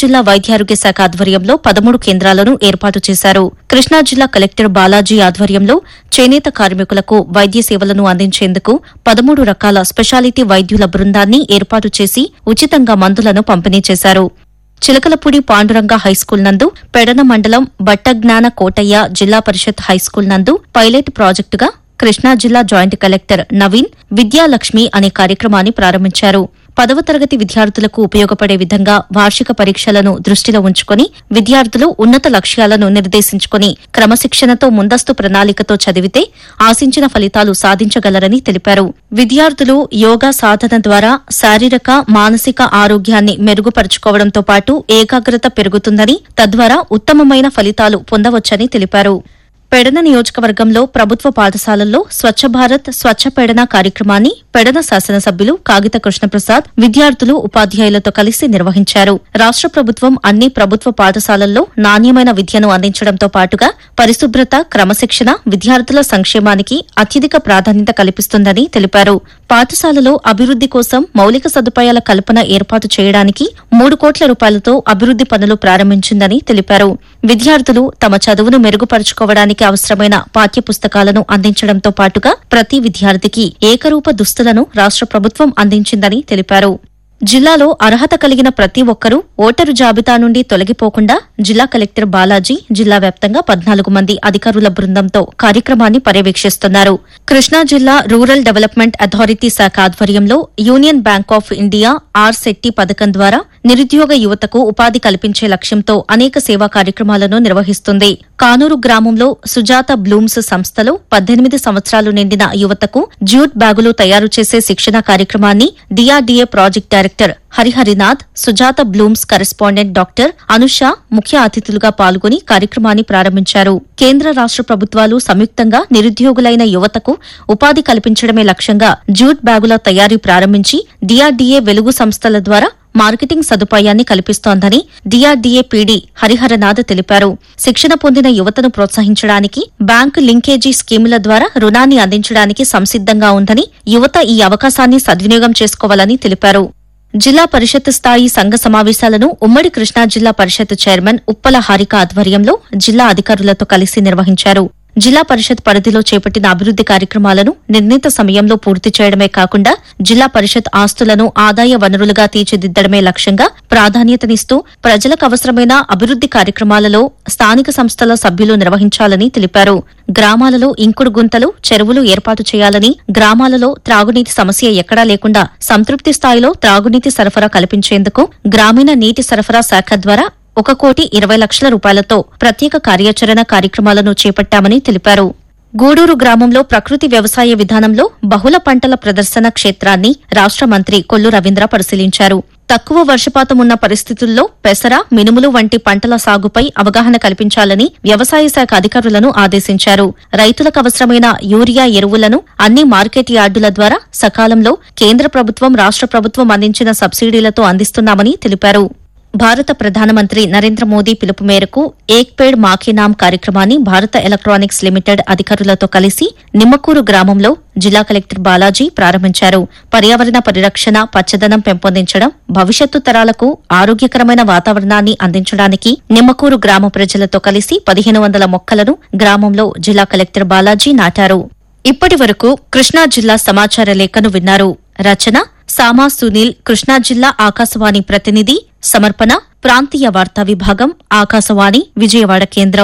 జిల్లా వైద్యారోగ్య శాఖ ఆధ్వర్యంలో పదమూడు కేంద్రాలను ఏర్పాటు చేశారు కృష్ణా జిల్లా కలెక్టర్ బాలాజీ ఆధ్వర్యంలో చేనేత కార్మికులకు వైద్య సేవలను అందించేందుకు పదమూడు రకాల స్పెషాలిటీ వైద్యుల బృందాన్ని ఏర్పాటు చేసి ఉచితంగా మందులను పంపిణీ చేశారు చిలకలపూడి పాండురంగ హైస్కూల్ నందు పెడన మండలం బట్టజ్ఞాన కోటయ్య జిల్లా పరిషత్ హైస్కూల్ నందు పైలట్ ప్రాజెక్టుగా కృష్ణా జిల్లా జాయింట్ కలెక్టర్ నవీన్ విద్యాలక్ష్మి అనే కార్యక్రమాన్ని ప్రారంభించారు పదవ తరగతి విద్యార్థులకు ఉపయోగపడే విధంగా వార్షిక పరీక్షలను దృష్టిలో ఉంచుకుని విద్యార్థులు ఉన్నత లక్ష్యాలను నిర్దేశించుకుని క్రమశిక్షణతో ముందస్తు ప్రణాళికతో చదివితే ఆశించిన ఫలితాలు సాధించగలరని తెలిపారు విద్యార్థులు యోగా సాధన ద్వారా శారీరక మానసిక ఆరోగ్యాన్ని మెరుగుపరుచుకోవడంతో పాటు ఏకాగ్రత పెరుగుతుందని తద్వారా ఉత్తమమైన ఫలితాలు పొందవచ్చని తెలిపారు పెడన నియోజకవర్గంలో ప్రభుత్వ పాఠశాలల్లో స్వచ్ఛ భారత్ స్వచ్ఛ పెడన కార్యక్రమాన్ని పెడన శాసనసభ్యులు కాగిత కృష్ణప్రసాద్ విద్యార్థులు ఉపాధ్యాయులతో కలిసి నిర్వహించారు రాష్ట ప్రభుత్వం అన్ని ప్రభుత్వ పాఠశాలల్లో నాణ్యమైన విద్యను అందించడంతో పాటుగా పరిశుభ్రత క్రమశిక్షణ విద్యార్థుల సంక్షేమానికి అత్యధిక ప్రాధాన్యత కల్పిస్తుందని తెలిపారు పాఠశాలలో అభివృద్ది కోసం మౌలిక సదుపాయాల కల్పన ఏర్పాటు చేయడానికి మూడు కోట్ల రూపాయలతో అభివృద్ది పనులు ప్రారంభించిందని తెలిపారు విద్యార్థులు తమ చదువును మెరుగుపరుచుకోవడానికి అవసరమైన పాఠ్య పుస్తకాలను అందించడంతో పాటుగా ప్రతి విద్యార్థికి ఏకరూప దుస్తులను రాష్ట ప్రభుత్వం అందించిందని తెలిపారు జిల్లాలో అర్హత కలిగిన ప్రతి ఒక్కరూ ఓటరు జాబితా నుండి తొలగిపోకుండా జిల్లా కలెక్టర్ బాలాజీ జిల్లా వ్యాప్తంగా పద్నాలుగు మంది అధికారుల బృందంతో కార్యక్రమాన్ని పర్యవేక్షిస్తున్నారు కృష్ణా జిల్లా రూరల్ డెవలప్మెంట్ అథారిటీ శాఖ ఆధ్వర్యంలో Union Bank of India RSETI పథకం ద్వారా నిరుద్యోగ యువతకు ఉపాధి కల్పించే లక్ష్యంతో అనేక సేవా కార్యక్రమాలను నిర్వహిస్తుంది కానూరు గ్రామంలో సుజాత బ్లూమ్స్ సంస్థలో పద్దెనిమిది సంవత్సరాలు నిండిన యువతకు జ్యూట్ బ్యాగులు తయారు చేసే శిక్షణ కార్యక్రమాన్ని DRDA project director Hariharinath Sujatha Blooms correspondent doctor Anusha ముఖ్య అతిథులుగా పాల్గొని కార్యక్రమాన్ని ప్రారంభించారు కేంద్ర రాష్ట ప్రభుత్వాలు సంయుక్తంగా నిరుద్యోగులైన యువతకు ఉపాధి కల్పించడమే లక్ష్యంగా జ్యూట్ బ్యాగుల తయారీ ప్రారంభించి డిఆర్డీఏ వెలుగు సంస్థల ద్వారా మార్కెటింగ్ సదుపాయాన్ని కల్పిస్తోందని డిఆర్డీఏ పీడీ హరిహరనాథ్ తెలిపారు శిక్షణ పొందిన యువతను ప్రోత్సహించడానికి బ్యాంకు లింకేజీ స్కీముల ద్వారా రుణాన్ని అందించడానికి సంసిద్దంగా ఉందని యువత ఈ అవకాశాన్ని సద్వినియోగం చేసుకోవాలని తెలిపారు జిల్లా పరిషత్ స్థాయి సంఘ సమావేశాలను ఉమ్మడి కృష్ణా జిల్లా పరిషత్ చైర్మన్ ఉప్పల హారిక ఆధ్వర్యంలో జిల్లా అధికారులతో కలిసి నిర్వహించారు జిల్లా పరిషత్ పరిధిలో చేపట్టిన అభివృద్ది కార్యక్రమాలను నిర్ణీత సమయంలో పూర్తి చేయడమే కాకుండా జిల్లా పరిషత్ ఆస్తులను ఆదాయ వనరులుగా తీర్చిదిద్దడమే లక్ష్యంగా ప్రాధాన్యతనిస్తూ ప్రజలకు అవసరమైన అభివృద్ది కార్యక్రమాలలో స్థానిక సంస్థల సభ్యులు నిర్వహించాలని తెలిపారు గ్రామాలలో ఇంకుడు గుంతలు చెరువులు ఏర్పాటు చేయాలని గ్రామాలలో త్రాగునీటి సమస్య ఎక్కడా లేకుండా సంతృప్తి స్థాయిలో త్రాగునీటి సరఫరా కల్పించేందుకు గ్రామీణ నీటి సరఫరా శాఖ ద్వారా ఒక కోటి ఇరవై లక్షల రూపాయలతో ప్రత్యేక కార్యాచరణ కార్యక్రమాలను చేపట్టామని తెలిపారు గూడూరు గ్రామంలో ప్రకృతి వ్యవసాయ విధానంలో బహుళ పంటల ప్రదర్శన క్షేత్రాన్ని రాష్ట మంత్రి కొల్లు రవీంద్ర పరిశీలించారు తక్కువ వర్షపాతం ఉన్న పరిస్థితుల్లో పెసర మినుములు వంటి పంటల సాగుపై అవగాహన కల్పించాలని వ్యవసాయ శాఖ అధికారులను ఆదేశించారు రైతులకు అవసరమైన యూరియా ఎరువులను అన్ని మార్కెట్ యార్డుల ద్వారా సకాలంలో కేంద్ర ప్రభుత్వం రాష్ట ప్రభుత్వం అందించిన సబ్సిడీలతో అందిస్తున్నామని తెలిపారు భారత ప్రధానమంత్రి నరేంద్ర మోదీ పిలుపు మేరకు ఏక్ పేడ్ మాకే నామ్ కార్యక్రమాన్ని భారత ఎలక్ట్రానిక్స్ లిమిటెడ్ అధికారులతో కలిసి నిమ్మకూరు గ్రామంలో జిల్లా కలెక్టర్ బాలాజీ ప్రారంభించారు పర్యావరణ పరిరక్షణ పచ్చదనం పెంపొందించడం భవిష్యత్తు తరాలకు ఆరోగ్యకరమైన వాతావరణాన్ని అందించడానికి నిమ్మకూరు గ్రామ ప్రజలతో కలిసి పదిహేను వందల మొక్కలను గ్రామంలో జిల్లా కలెక్టర్ బాలాజీ నాటారు ఇప్పటి వరకు కృష్ణా జిల్లా సమాచార లేఖను విన్నారు రచన సామా సునీల్ కృష్ణా జిల్లా ఆకాశవాణి ప్రతినిధి సమర్పణ ప్రాంతీయ వార్తా విభాగం ఆకాశవాణి విజయవాడ కేంద్రం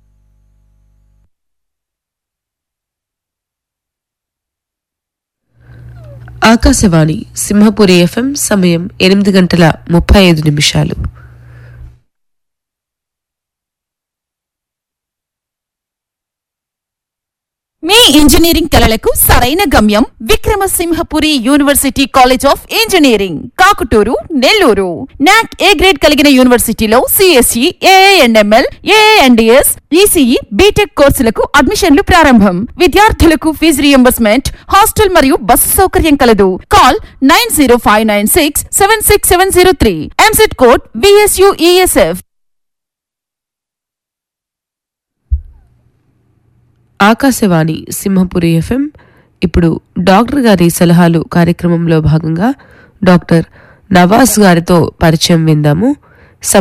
ఆకాశవాణి సింహపురి ఎఫ్ఎం సమయం ఎనిమిది గంటల ముప్పై ఐదు నిమిషాలు మీ ఇంజనీరింగ్ కలలకు సరైన గమ్యం Vikramasimhapuri university college of engineering Kakuturu Nellore NAAC A grade కలిగిన యూనివర్సిటీలో CSE ANML ANDS ECE BTech కోర్సులకు అడ్మిషన్లు ప్రారంభం విద్యార్థులకు ఫీజు రియంబర్స్మెంట్ హాస్టల్ మరియు బస్సు సౌకర్యం కలదు call nine zero five nine six seven six seven zero three EAMCET code BSUESF Akashvani Simhapuri FM ఇప్పుడు డాక్టర్ గారి సలహాలు కార్యక్రమంలో భాగంగా డాక్టర్ నవాజ్ గారితో పరిచయం విందాము